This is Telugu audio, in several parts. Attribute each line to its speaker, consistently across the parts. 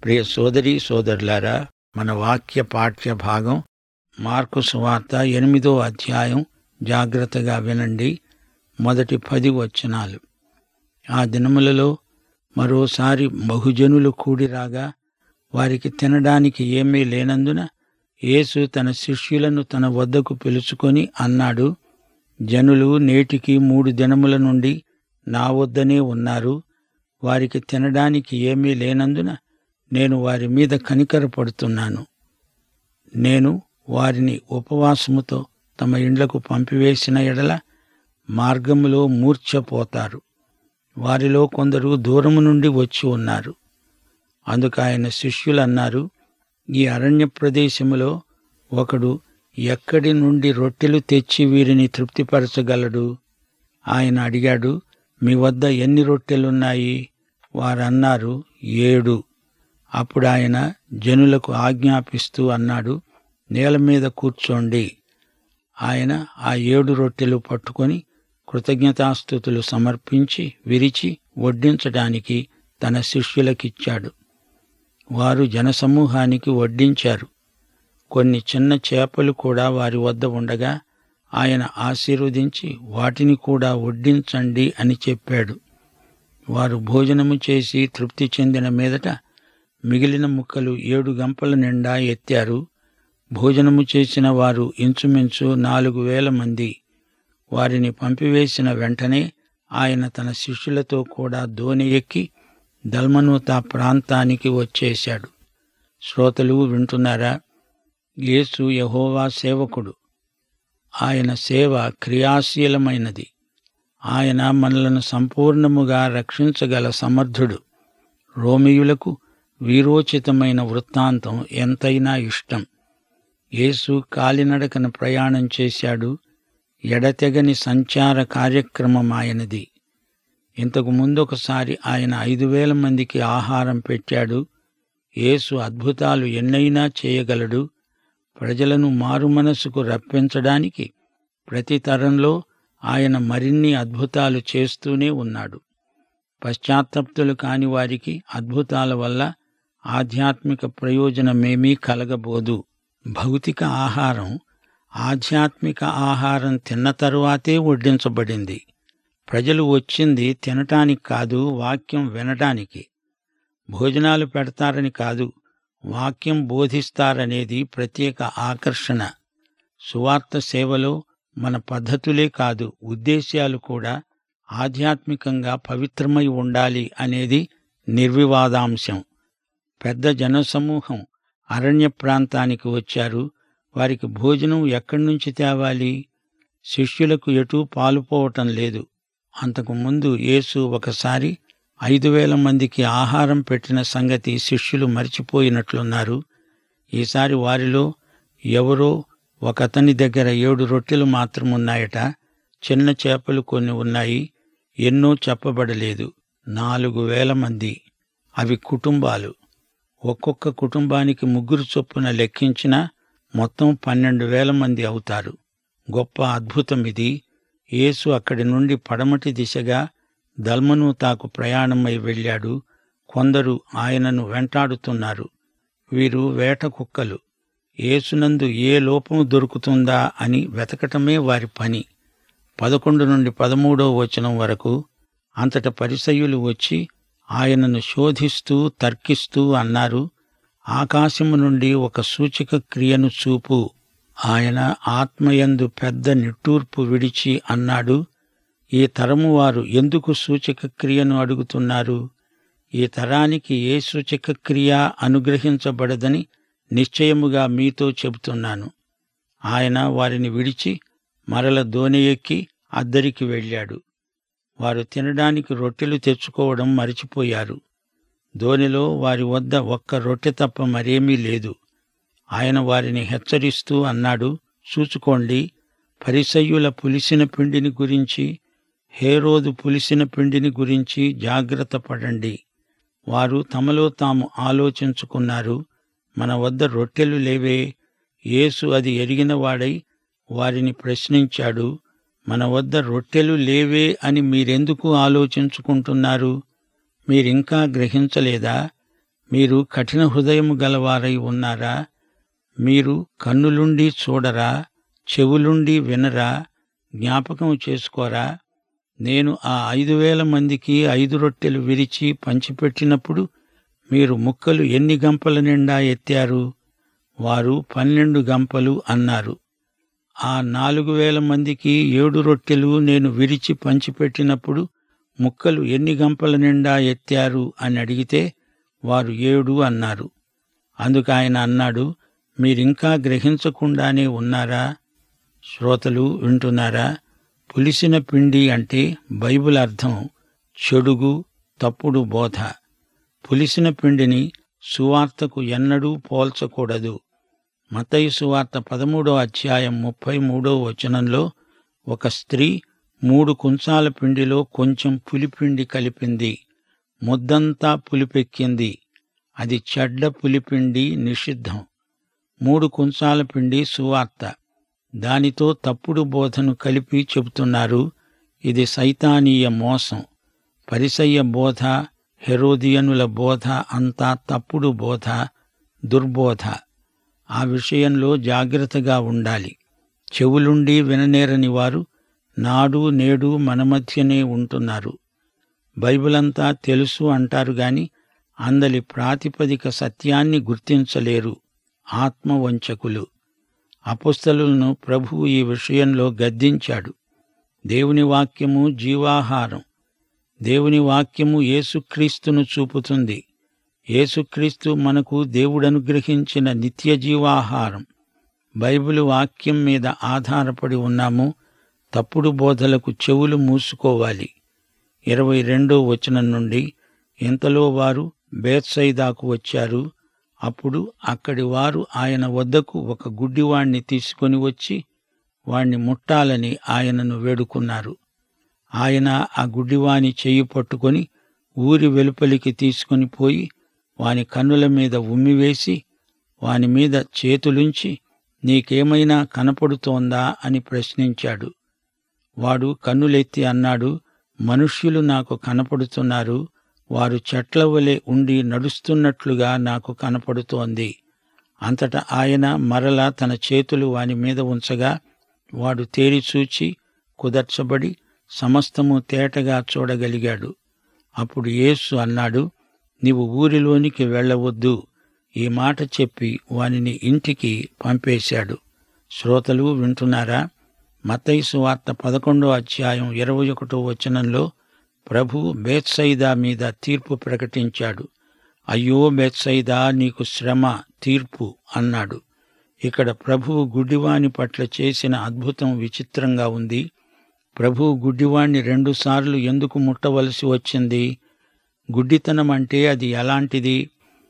Speaker 1: ప్రియ సోదరి సోదరులారా మన వాక్య పాఠ్య భాగం మార్కు సువార్త ఎనిమిదో అధ్యాయం జాగ్రత్తగా వినండి మొదటి పది వచనాలు ఆ దినములలో మరోసారి బహుజనులు కూడిరాగా వారికి తినడానికి ఏమీ లేనందున యేసు తన శిష్యులను తన వద్దకు పిలుచుకొని అన్నాడు జనులు నేటికి మూడు దినముల నుండి నా వద్దనే ఉన్నారు వారికి తినడానికి ఏమీ లేనందున నేను వారి మీద కనికరపడుతున్నాను నేను వారిని ఉపవాసముతో తమ ఇండ్లకు పంపివేసిన ఎడల మార్గములో మూర్ఛపోతారు వారిలో కొందరు దూరము నుండి వచ్చి ఉన్నారు అందుకు ఆయన శిష్యులు అన్నారు ఈ అరణ్య ప్రదేశములో ఒకడు ఎక్కడి నుండి రొట్టెలు తెచ్చి వీరిని తృప్తిపరచగలడు ఆయన అడిగాడు మీ వద్ద ఎన్ని రొట్టెలున్నాయి వారన్నారు ఏడు అప్పుడు ఆయన జనులకు ఆజ్ఞాపిస్తూ అన్నాడు నేల మీద కూర్చోండి ఆయన ఆ ఏడు రొట్టెలు పట్టుకొని కృతజ్ఞతాస్థుతులు సమర్పించి విరిచి వడ్డించడానికి తన శిష్యులకిచ్చాడు వారు జనసమూహానికి వడ్డించారు కొన్ని చిన్న చేపలు కూడా వారి వద్ద ఉండగా ఆయన ఆశీర్వదించి వాటిని కూడా వడ్డించండి అని చెప్పాడు వారు భోజనము చేసి తృప్తి చెందిన మీదట మిగిలిన ముక్కలు ఏడు గంపల నిండా ఎత్తారు భోజనము చేసిన వారు ఇంచుమించు నాలుగు వేల మంది వారిని పంపివేసిన వెంటనే ఆయన తన శిష్యులతో కూడా దోణి ఎక్కి దల్మనూత ప్రాంతానికి వచ్చేశాడు శ్రోతలు వింటున్నారా యేసు యహోవా సేవకుడు ఆయన సేవ క్రియాశీలమైనది ఆయన మనలను సంపూర్ణముగా రక్షించగల సమర్థుడు రోమియులకు వీరోచితమైన వృత్తాంతం ఎంతైనా ఇష్టం యేసు కాలినడకన ప్రయాణం చేశాడు ఎడతెగని సంచార కార్యక్రమం ఆయనది ఇంతకు ముందొకసారి ఆయన ఐదు వేల మందికి ఆహారం పెట్టాడు యేసు అద్భుతాలు ఎన్నైనా చేయగలడు ప్రజలను మారుమనసుకు రప్పించడానికి ప్రతి తరంలో ఆయన మరిన్ని అద్భుతాలు చేస్తూనే ఉన్నాడు పశ్చాత్తప్తులు కాని వారికి అద్భుతాల వల్ల ఆధ్యాత్మిక ప్రయోజనమేమీ కలగబోదు భౌతిక ఆహారం ఆధ్యాత్మిక ఆహారం తిన్న తరువాతే వడ్డించబడింది ప్రజలు వచ్చింది తినటానికి కాదు వాక్యం వినటానికి భోజనాలు పెడతారని కాదు వాక్యం బోధిస్తారనేది ప్రత్యేక ఆకర్షణ సువార్త సేవలో మన పద్ధతులే కాదు ఉద్దేశ్యాలు కూడా ఆధ్యాత్మికంగా పవిత్రమై ఉండాలి అనేది నిర్వివాదాంశం పెద్ద జనసమూహం అరణ్య ప్రాంతానికి వచ్చారు వారికి భోజనం ఎక్కడి నుంచి తేవాలి శిష్యులకు ఎటూ పాలుపోవటం లేదు అంతకు ముందు యేసు ఒకసారి ఐదు వేల మందికి ఆహారం పెట్టిన సంగతి శిష్యులు మరిచిపోయినట్లున్నారు ఈసారి వారిలో ఎవరో ఒకతని దగ్గర ఏడు రొట్టెలు మాత్రం ఉన్నాయట చిన్న చేపలు కొన్ని ఉన్నాయి ఎన్నో చెప్పబడలేదు నాలుగు వేల మంది అవి కుటుంబాలు ఒక్కొక్క కుటుంబానికి ముగ్గురు చొప్పున లెక్కించినా మొత్తం పన్నెండు వేల మంది అవుతారు గొప్ప అద్భుతం ఇది యేసు అక్కడి నుండి పడమటి దిశగా దల్మనూతాకు ప్రయాణమై వెళ్ళాడు కొందరు ఆయనను వెంటాడుతున్నారు వీరు వేట కుక్కలు యేసునందు ఏ లోపము దొరుకుతుందా అని వెతకటమే వారి పని పదకొండు నుండి పదమూడో వచనం వరకు అంతట పరిసయ్యులు వచ్చి ఆయనను శోధిస్తూ తర్కిస్తూ అన్నారు ఆకాశము నుండి ఒక సూచక క్రియను చూపు ఆయన ఆత్మయందు పెద్ద నిట్టూర్పు విడిచి అన్నాడు ఈ తరము వారు ఎందుకు సూచక క్రియను అడుగుతున్నారు ఈ తరానికి ఏ సూచక క్రియ అనుగ్రహించబడదని నిశ్చయముగా మీతో చెబుతున్నాను ఆయన వారిని విడిచి మరల దోణి ఎక్కి అద్దరికి వెళ్ళాడు వారు తినడానికి రొట్టెలు తెచ్చుకోవడం మరిచిపోయారు దోనిలో వారి వద్ద ఒక్క రొట్టె తప్ప మరేమీ లేదు ఆయన వారిని హెచ్చరిస్తూ అన్నాడు చూచుకోండి పరిసయ్యుల పులిసిన పిండిని గురించి హేరోదు పులిసిన పిండిని గురించి జాగ్రత్త పడండి వారు తమలో తాము ఆలోచించుకున్నారు మన వద్ద రొట్టెలు లేవే యేసు అది ఎరిగినవాడై వారిని ప్రశ్నించాడు మన వద్ద రొట్టెలు లేవే అని మీరెందుకు ఆలోచించుకుంటున్నారు మీరింకా గ్రహించలేదా మీరు కఠిన హృదయము గలవారై ఉన్నారా మీరు కన్నులుండి చూడరా చెవులుండి వినరా జ్ఞాపకం చేసుకోరా నేను ఆ ఐదు వేల మందికి ఐదు రొట్టెలు విరిచి పంచిపెట్టినప్పుడు మీరు ముక్కలు ఎన్ని గంపల నిండా ఎత్తారు వారు పన్నెండు గంపలు అన్నారు ఆ నాలుగు వేల మందికి ఏడు రొట్టెలు నేను విరిచి పంచిపెట్టినప్పుడు ముక్కలు ఎన్ని గంపల నిండా ఎత్తారు అని అడిగితే వారు ఏడు అన్నారు అందుకు ఆయన అన్నాడు మీరింకా గ్రహించకుండానే ఉన్నారా శ్రోతలు వింటున్నారా పులిసిన పిండి అంటే బైబిల్ అర్థం చెడుగు తప్పుడు బోధ పులిసిన పిండిని సువార్తకు ఎన్నడూ పోల్చకూడదు మతయి సువార్త పదమూడో అధ్యాయం ముప్పై మూడో వచనంలో ఒక స్త్రీ మూడు కుంచాల పిండిలో కొంచెం పులిపిండి కలిపింది ముద్దంతా పులిపెక్కింది అది చెడ్డ పులిపిండి నిషిద్ధం మూడు కుంచాల పిండి సువార్త దానితో తప్పుడు బోధను కలిపి చెబుతున్నారు ఇది సైతానీయ మోసం పరిసయ్య బోధ హెరోదియనుల బోధ అంతా తప్పుడు బోధ దుర్బోధ ఆ విషయంలో జాగ్రత్తగా ఉండాలి చెవులుండి విననేరని వారు నాడు నేడు మన మధ్యనే ఉంటున్నారు బైబిలంతా తెలుసు అంటారు గాని అందలి ప్రాతిపదిక సత్యాన్ని గుర్తించలేరు ఆత్మవంచకులు అపుస్తలులను ప్రభువు ఈ విషయంలో గద్దించాడు దేవుని వాక్యము జీవాహారం దేవుని వాక్యము యేసుక్రీస్తును చూపుతుంది యేసుక్రీస్తు మనకు దేవుడనుగ్రహించిన నిత్య జీవాహారం బైబిల్ వాక్యం మీద ఆధారపడి ఉన్నాము తప్పుడు బోధలకు చెవులు మూసుకోవాలి ఇరవై రెండో వచనం నుండి ఇంతలో వారు బేత్సైదాకు వచ్చారు అప్పుడు అక్కడి వారు ఆయన వద్దకు ఒక గుడ్డివాణ్ణి తీసుకొని వచ్చి వాణ్ణి ముట్టాలని ఆయనను వేడుకున్నారు ఆయన ఆ గుడ్డివాని చెయ్యి పట్టుకొని ఊరి వెలుపలికి తీసుకొని పోయి వాని కన్నుల మీద ఉమ్మివేసి వాని మీద చేతులుంచి నీకేమైనా కనపడుతోందా అని ప్రశ్నించాడు వాడు కన్నులెత్తి అన్నాడు మనుష్యులు నాకు కనపడుతున్నారు వారు చెట్ల వలె ఉండి నడుస్తున్నట్లుగా నాకు కనపడుతోంది అంతటా ఆయన మరలా తన చేతులు వాని మీద ఉంచగా వాడు తేరిచూచి కుదర్చబడి సమస్తము తేటగా చూడగలిగాడు అప్పుడు యేసు అన్నాడు నీవు ఊరిలోనికి వెళ్ళవద్దు ఈ మాట చెప్పి వానిని ఇంటికి పంపేశాడు శ్రోతలు వింటున్నారా మతైసు వార్త పదకొండో అధ్యాయం ఇరవై ఒకటో వచనంలో ప్రభు బేత్సైదా మీద తీర్పు ప్రకటించాడు అయ్యో బేత్సైదా నీకు శ్రమ తీర్పు అన్నాడు ఇక్కడ ప్రభువు గుడ్డివాని పట్ల చేసిన అద్భుతం విచిత్రంగా ఉంది ప్రభువు గుడ్డివాణ్ణి రెండుసార్లు ఎందుకు ముట్టవలసి వచ్చింది గుడ్డితనం అంటే అది ఎలాంటిది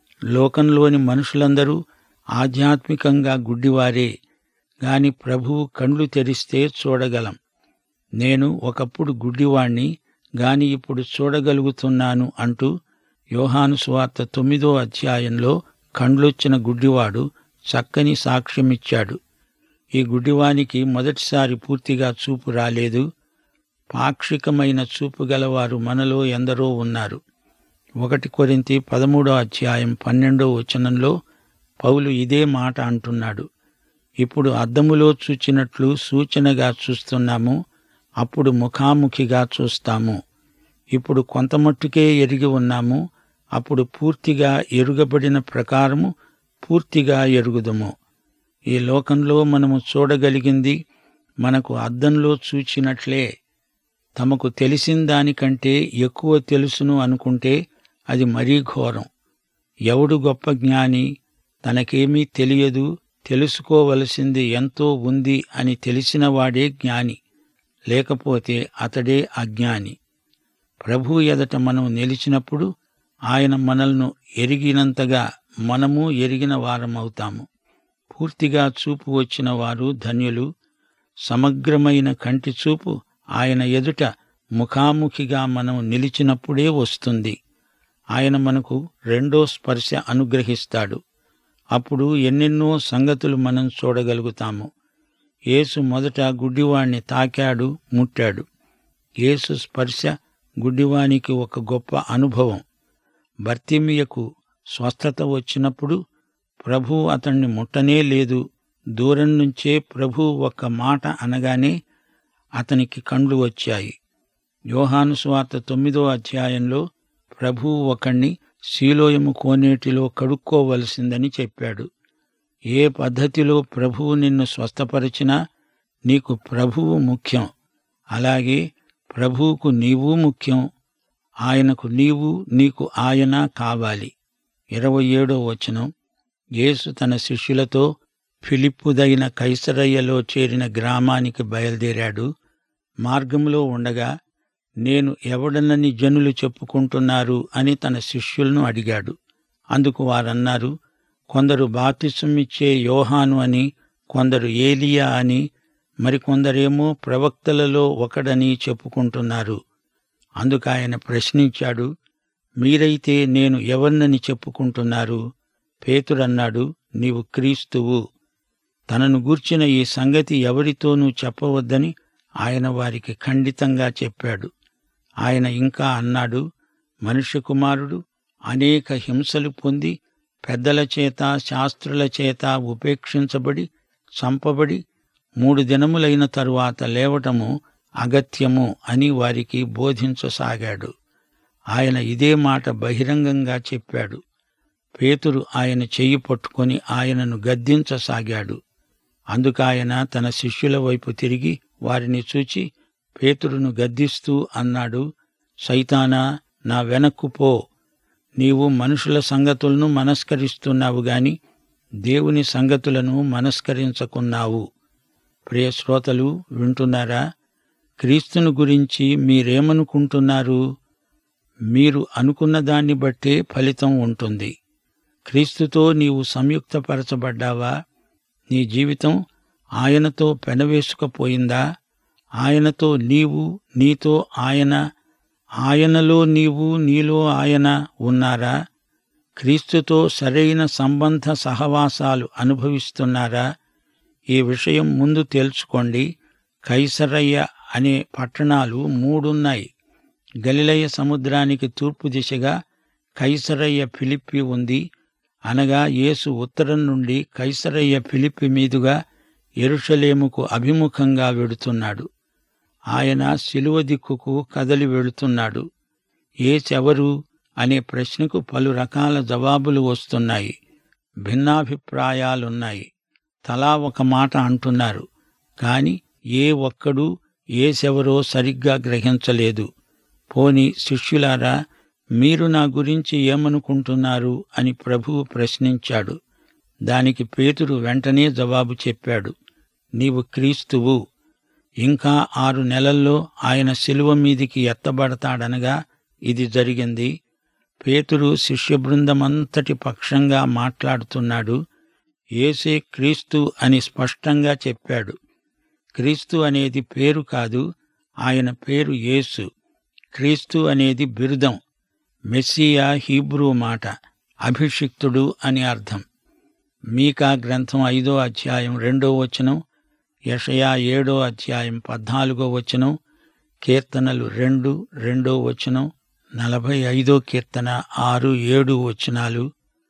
Speaker 1: లోకంలోని మనుషులందరూ ఆధ్యాత్మికంగా గుడ్డివారే గాని ప్రభువు కండ్లు తెరిస్తే చూడగలం నేను ఒకప్పుడు గుడ్డివాణ్ణి గాని ఇప్పుడు చూడగలుగుతున్నాను అంటూ యోహాను సువార్త తొమ్మిదో అధ్యాయంలో కండ్లొచ్చిన గుడ్డివాడు చక్కని సాక్ష్యమిచ్చాడు ఈ గుడ్డివానికి మొదటిసారి పూర్తిగా చూపు రాలేదు పాక్షికమైన చూపు గలవారు మనలో ఎందరో ఉన్నారు ఒకటి కొరింతి పదమూడో అధ్యాయం పన్నెండో వచనంలో పౌలు ఇదే మాట అంటున్నాడు ఇప్పుడు అద్దములో చూచినట్లు సూచనగా చూస్తున్నాము అప్పుడు ముఖాముఖిగా చూస్తాము ఇప్పుడు కొంతమట్టుకే ఎరిగి ఉన్నాము అప్పుడు పూర్తిగా ఎరుగబడిన ప్రకారము పూర్తిగా ఎరుగుదము ఈ లోకంలో మనము చూడగలిగింది మనకు అద్దంలో చూచినట్లే తమకు తెలిసిన దానికంటే ఎక్కువ తెలుసును అనుకుంటే అది మరీ ఘోరం ఎవడు గొప్ప జ్ఞాని తనకేమీ తెలియదు తెలుసుకోవలసింది ఎంతో ఉంది అని తెలిసినవాడే జ్ఞాని లేకపోతే అతడే అజ్ఞాని ప్రభు ఎదట మనం నిలిచినప్పుడు ఆయన మనల్ని ఎరిగినంతగా మనము ఎరిగిన వారమవుతాము పూర్తిగా చూపు వచ్చిన వారు ధన్యులు సమగ్రమైన కంటి చూపు ఆయన ఎదుట ముఖాముఖిగా మనం నిలిచినప్పుడే వస్తుంది ఆయన మనకు రెండో స్పర్శ అనుగ్రహిస్తాడు అప్పుడు ఎన్నెన్నో సంగతులు మనం చూడగలుగుతాము యేసు మొదట గుడ్డివాణ్ణి తాకాడు ముట్టాడు యేసు స్పర్శ గుడ్డివానికి ఒక గొప్ప అనుభవం బర్తిమియకు స్వస్థత వచ్చినప్పుడు ప్రభు అతణ్ణి ముట్టనే లేదు దూరం నుంచే ప్రభు ఒక్క మాట అనగానే అతనికి కండ్లు వచ్చాయి యోహాను స్వార్త తొమ్మిదో అధ్యాయంలో ప్రభు ఒకణ్ణి శీలోయము కోనేటిలో కడుక్కోవలసిందని చెప్పాడు ఏ పద్ధతిలో ప్రభువు నిన్ను స్వస్థపరిచినా నీకు ప్రభువు ముఖ్యం అలాగే ప్రభువుకు నీవు ముఖ్యం ఆయనకు నీవు నీకు ఆయన కావాలి ఇరవై ఏడో వచనం యేసు తన శిష్యులతో ఫిలిప్పుదైన కైసరయ్యలో చేరిన గ్రామానికి బయలుదేరాడు మార్గంలో ఉండగా నేను ఎవడనని జనులు చెప్పుకుంటున్నారు అని తన శిష్యులను అడిగాడు అందుకు వారన్నారు కొందరు బాప్తిసమిచ్చే యోహాను అని కొందరు ఏలియా అని మరికొందరేమో ప్రవక్తలలో ఒకడని చెప్పుకుంటున్నారు అందుకు ఆయన ప్రశ్నించాడు మీరైతే నేను ఎవరినని చెప్పుకుంటున్నారు పేతుడన్నాడు నీవు క్రీస్తువు తనను గూర్చిన ఈ సంగతి ఎవరితోనూ చెప్పవద్దని ఆయన వారికి ఖండితంగా చెప్పాడు ఆయన ఇంకా అన్నాడు మనుష్య కుమారుడు అనేక హింసలు పొంది పెద్దల చేత శాస్త్రుల చేత ఉపేక్షించబడి చంపబడి మూడు దినములైన తరువాత లేవటము అగత్యము అని వారికి బోధించసాగాడు ఆయన ఇదే మాట బహిరంగంగా చెప్పాడు పేతురు ఆయన చెయ్యి పట్టుకొని ఆయనను గద్దించసాగాడు అందుకాయన తన శిష్యుల వైపు తిరిగి వారిని చూచి పేతురును గద్దిస్తూ అన్నాడు సైతానా నా వెనక్కు పో నీవు మనుషుల సంగతులను మనస్కరిస్తున్నావు గాని దేవుని సంగతులను మనస్కరించకున్నావు ప్రియ శ్రోతలు వింటున్నారా క్రీస్తును గురించి మీరేమనుకుంటున్నారు మీరు అనుకున్న దాన్ని బట్టే ఫలితం ఉంటుంది క్రీస్తుతో నీవు సంయుక్తపరచబడ్డావా నీ జీవితం ఆయనతో పెనవేసుకపోయిందా ఆయనతో నీవు నీతో ఆయన ఆయనలో నీవు నీలో ఆయన ఉన్నారా క్రీస్తుతో సరైన సంబంధ సహవాసాలు అనుభవిస్తున్నారా ఈ విషయం ముందు తేల్చుకోండి కైసరయ్య అనే పట్టణాలు మూడున్నాయి గలిలయ సముద్రానికి తూర్పు దిశగా కైసరయ్య ఫిలిప్పి ఉంది అనగా యేసు ఉత్తరం నుండి కైసరయ్య ఫిలిప్పి మీదుగా ఎరుషలేముకు అభిముఖంగా వెడుతున్నాడు ఆయన శిలువ దిక్కుకు కదలి వెళుతున్నాడు ఏచెవరు అనే ప్రశ్నకు పలు రకాల జవాబులు వస్తున్నాయి భిన్నాభిప్రాయాలున్నాయి తలా ఒక మాట అంటున్నారు కాని ఏ ఒక్కడూ ఏసెవరో సరిగ్గా గ్రహించలేదు పోని శిష్యులారా మీరు నా గురించి ఏమనుకుంటున్నారు అని ప్రభువు ప్రశ్నించాడు దానికి పేతురు వెంటనే జవాబు చెప్పాడు నీవు క్రీస్తువు ఇంకా ఆరు నెలల్లో ఆయన శిలువ మీదికి ఎత్తబడతాడనగా ఇది జరిగింది పేతురు శిష్య బృందమంతటి పక్షంగా మాట్లాడుతున్నాడు ఏసే క్రీస్తు అని స్పష్టంగా చెప్పాడు క్రీస్తు అనేది పేరు కాదు ఆయన పేరు యేసు క్రీస్తు అనేది బిరుదం మెస్సియా హీబ్రూ మాట అభిషిక్తుడు అని అర్థం మీకా గ్రంథం ఐదో అధ్యాయం రెండో వచనం యషయా ఏడో అధ్యాయం పద్నాలుగో వచనం కీర్తనలు రెండు రెండో వచనం నలభై ఐదో కీర్తన ఆరు ఏడు వచనాలు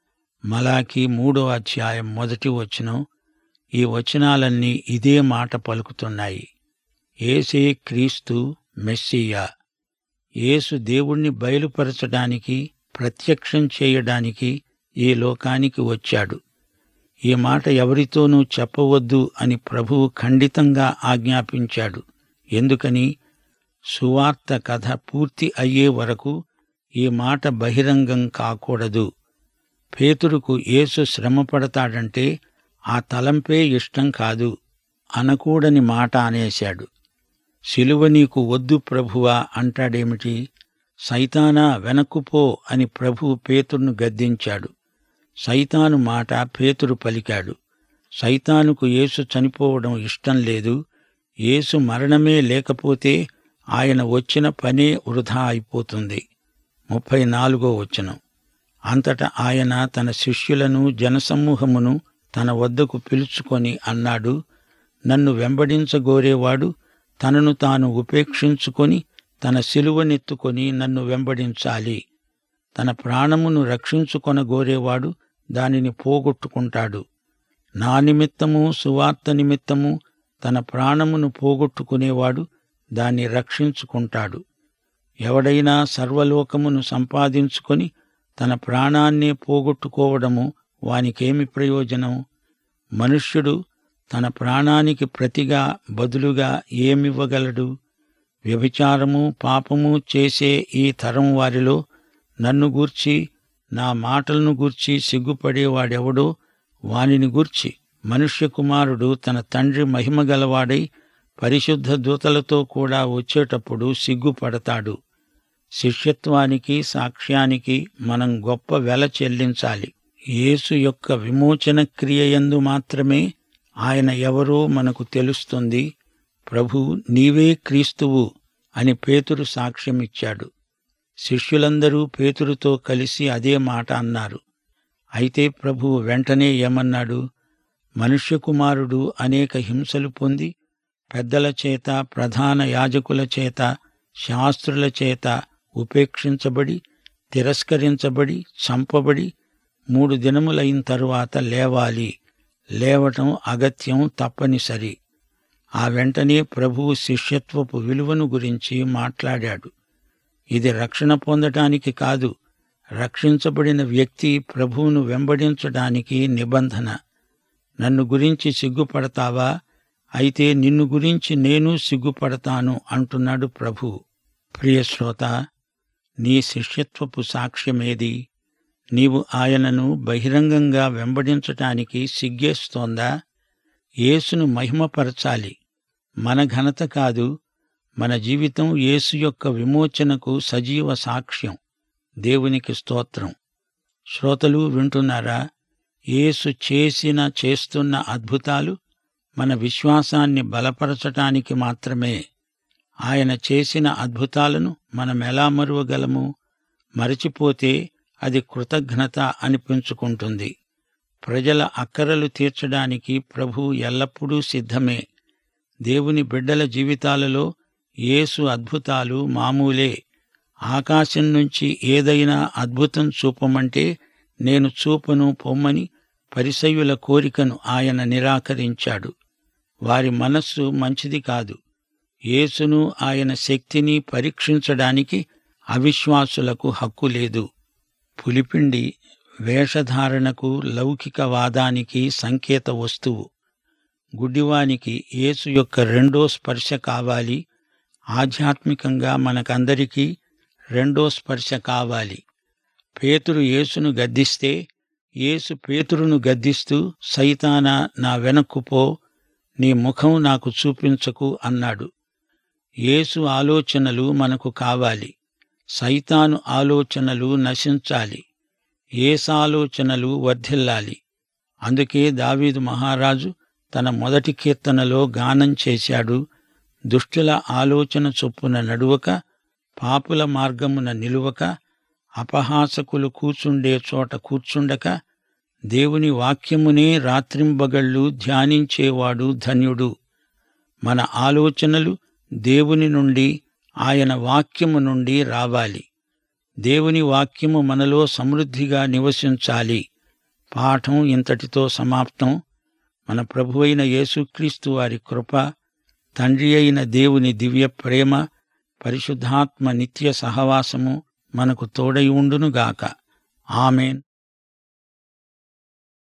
Speaker 1: మలాకి మూడో అధ్యాయం మొదటి వచనం ఈ వచనాలన్నీ ఇదే మాట పలుకుతున్నాయి ఏసే క్రీస్తు మెస్సియా యేసు దేవుణ్ణి బయలుపరచడానికి ప్రత్యక్షం చేయడానికి ఈ లోకానికి వచ్చాడు ఈ మాట ఎవరితోనూ చెప్పవద్దు అని ప్రభువు ఖండితంగా ఆజ్ఞాపించాడు ఎందుకని సువార్త కథ పూర్తి అయ్యే వరకు ఈ మాట బహిరంగం కాకూడదు పేతురుకు యేసు శ్రమపడతాడంటే ఆ తలంపే ఇష్టం కాదు అనకూడని మాట అనేశాడు శిలువ నీకు వద్దు ప్రభువా అంటాడేమిటి సైతానా వెనక్కుపో అని ప్రభువు పేతురును గద్దించాడు సైతాను మాట పేతురు పలికాడు సైతానుకు యేసు చనిపోవడం ఇష్టం లేదు యేసు మరణమే లేకపోతే ఆయన వచ్చిన పనే వృధా అయిపోతుంది ముప్పై నాలుగో వచనం అంతటా ఆయన తన శిష్యులను జనసమూహమును తన వద్దకు పిలుచుకొని అన్నాడు నన్ను వెంబడించగోరేవాడు తనను తాను ఉపేక్షించుకొని తన శిలువనెత్తుకొని నన్ను వెంబడించాలి తన ప్రాణమును రక్షించుకొనగోరేవాడు దానిని పోగొట్టుకుంటాడు నా నిమిత్తము సువార్త నిమిత్తము తన ప్రాణమును పోగొట్టుకునేవాడు దాన్ని రక్షించుకుంటాడు ఎవడైనా సర్వలోకమును సంపాదించుకొని తన ప్రాణాన్నే పోగొట్టుకోవడము వానికేమి ప్రయోజనం మనుష్యుడు తన ప్రాణానికి ప్రతిగా బదులుగా ఏమివ్వగలడు వ్యభిచారము పాపము చేసే ఈ తరం వారిలో నన్ను గూర్చి నా మాటలను గూర్చి సిగ్గుపడేవాడెవడో వానిని గూర్చి మనుష్య కుమారుడు తన తండ్రి మహిమ గలవాడై పరిశుద్ధ దూతలతో కూడా వచ్చేటప్పుడు సిగ్గుపడతాడు శిష్యత్వానికి సాక్ష్యానికి మనం గొప్ప వెల చెల్లించాలి యేసు యొక్క విమోచన క్రియయందు మాత్రమే ఆయన ఎవరో మనకు తెలుస్తుంది ప్రభు నీవే క్రీస్తువు అని పేతురు సాక్ష్యమిచ్చాడు శిష్యులందరూ పేతురుతో కలిసి అదే మాట అన్నారు అయితే ప్రభు వెంటనే ఏమన్నాడు మనుష్య కుమారుడు అనేక హింసలు పొంది పెద్దల చేత ప్రధాన యాజకుల చేత శాస్త్రుల చేత ఉపేక్షించబడి తిరస్కరించబడి చంపబడి మూడు దినములైన తరువాత లేవాలి లేవటం అగత్యం తప్పనిసరి ఆ వెంటనే ప్రభువు శిష్యత్వపు విలువను గురించి మాట్లాడాడు ఇది రక్షణ పొందటానికి కాదు రక్షించబడిన వ్యక్తి ప్రభువును వెంబడించడానికి నిబంధన నన్ను గురించి సిగ్గుపడతావా అయితే నిన్ను గురించి నేను సిగ్గుపడతాను అంటున్నాడు ప్రభు ప్రియశ్రోత నీ శిష్యత్వపు సాక్ష్యమేది నీవు ఆయనను బహిరంగంగా వెంబడించటానికి సిగ్గేస్తోందా యేసును మహిమపరచాలి మన ఘనత కాదు మన జీవితం యేసు యొక్క విమోచనకు సజీవ సాక్ష్యం దేవునికి స్తోత్రం శ్రోతలు వింటున్నారా యేసు చేసిన చేస్తున్న అద్భుతాలు మన విశ్వాసాన్ని బలపరచటానికి మాత్రమే ఆయన చేసిన అద్భుతాలను మనమెలా మరువగలము మరచిపోతే అది కృతజ్ఞత అనిపించుకుంటుంది ప్రజల అక్కరలు తీర్చడానికి ప్రభు ఎల్లప్పుడూ సిద్ధమే దేవుని బిడ్డల జీవితాలలో యేసు అద్భుతాలు మామూలే ఆకాశం నుంచి ఏదైనా అద్భుతం చూపమంటే నేను చూపను పొమ్మని పరిసయుల కోరికను ఆయన నిరాకరించాడు వారి మనస్సు మంచిది కాదు యేసును ఆయన శక్తిని పరీక్షించడానికి అవిశ్వాసులకు హక్కు లేదు పులిపిండి వేషధారణకు లౌకికవాదానికి సంకేత వస్తువు గుడ్డివానికి యేసు యొక్క రెండో స్పర్శ కావాలి ఆధ్యాత్మికంగా మనకందరికీ రెండో స్పర్శ కావాలి పేతురు యేసును గద్దిస్తే యేసు పేతురును గద్దిస్తూ సైతానా నా వెనక్కు పో నీ ముఖం నాకు చూపించకు అన్నాడు యేసు ఆలోచనలు మనకు కావాలి సైతాను ఆలోచనలు నశించాలి ఏసాలోచనలు వర్ధిల్లాలి అందుకే దావీదు మహారాజు తన మొదటి కీర్తనలో గానం చేశాడు దుష్టుల ఆలోచన చొప్పున నడువక పాపుల మార్గమున నిలువక అపహాసకులు కూచుండే చోట కూర్చుండక దేవుని వాక్యమునే రాత్రింబగళ్ళు ధ్యానించేవాడు ధన్యుడు మన ఆలోచనలు దేవుని నుండి ఆయన వాక్యము నుండి రావాలి దేవుని వాక్యము మనలో సమృద్ధిగా నివసించాలి పాఠం ఇంతటితో సమాప్తం మన ప్రభువైన యేసుక్రీస్తు వారి కృప తండ్రి అయిన దేవుని దివ్య ప్రేమ పరిశుద్ధాత్మ నిత్య సహవాసము మనకు తోడై ఉండునుగాక ఆమెన్